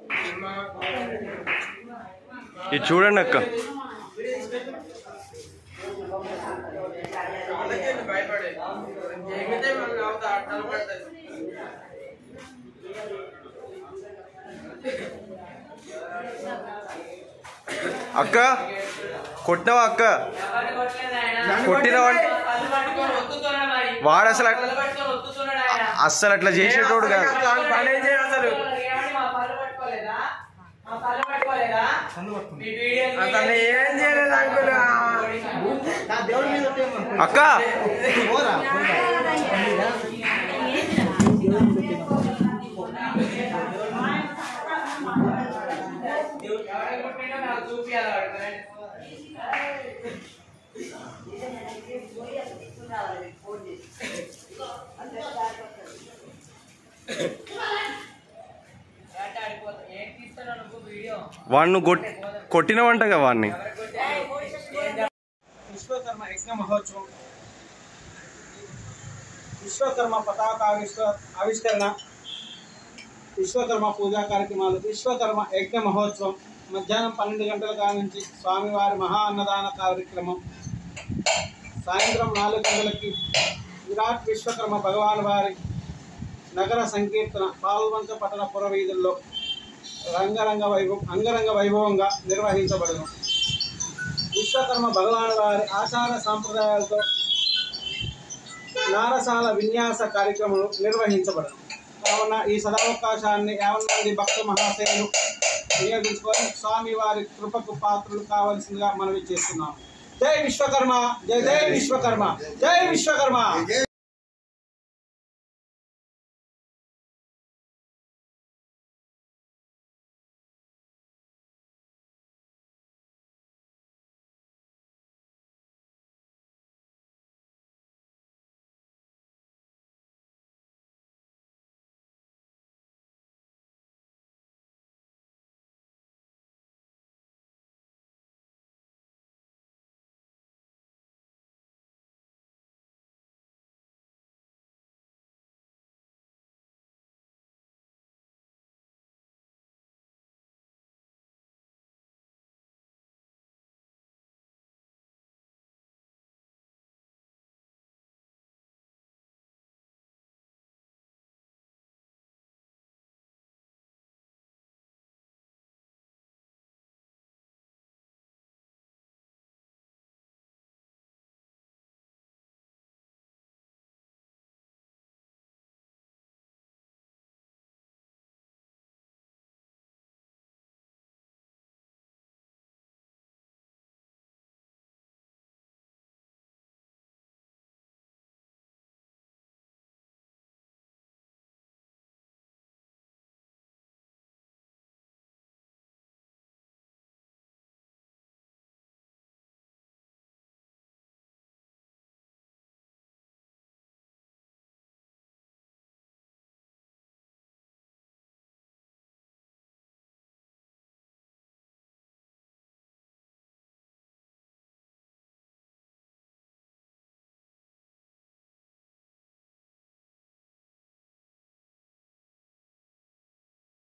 ఇది చూడండి అక్క అక్క కొట్టినవా అక్క కొట్టినవా వాడు అసలు అస్సలు అట్లా చేసేటోడు కాదు అతను ఏం చేయలేదు అంకుల్ అక్క వాడిని కొట్ కొట్టినవంటగా వాడిని విశ్వకర్మ యజ్ఞ మహోత్సవం విశ్వకర్మ పతాక ఆవిష్క ఆవిష్కరణ విశ్వకర్మ పూజా కార్యక్రమాలు విశ్వకర్మ యజ్ఞ మహోత్సవం మధ్యాహ్నం పన్నెండు గంటల కాడ నుంచి స్వామివారి మహా అన్నదాన కార్యక్రమం సాయంత్రం నాలుగు గంటలకి విరాట్ విశ్వకర్మ భగవాన్ వారి నగర సంకీర్తన పాల్వంచ పట్టణ పురవీధుల్లో రంగరంగ వైభవం అంగరంగ వైభవంగా నిర్వహించబడును విశ్వకర్మ భగవాన్ వారి ఆచార సాంప్రదాయాలతో నారసాల విన్యాస కార్యక్రమం నిర్వహించబడను కావున ఈ సదావకాశాన్ని యావన్ మంది భక్త మహాశయులు వినియోగించుకొని స్వామి వారి కృపకు పాత్రలు కావాల్సిందిగా మనవి చేస్తున్నాము జై విశ్వకర్మ జై జై విశ్వకర్మ జై విశ్వకర్మ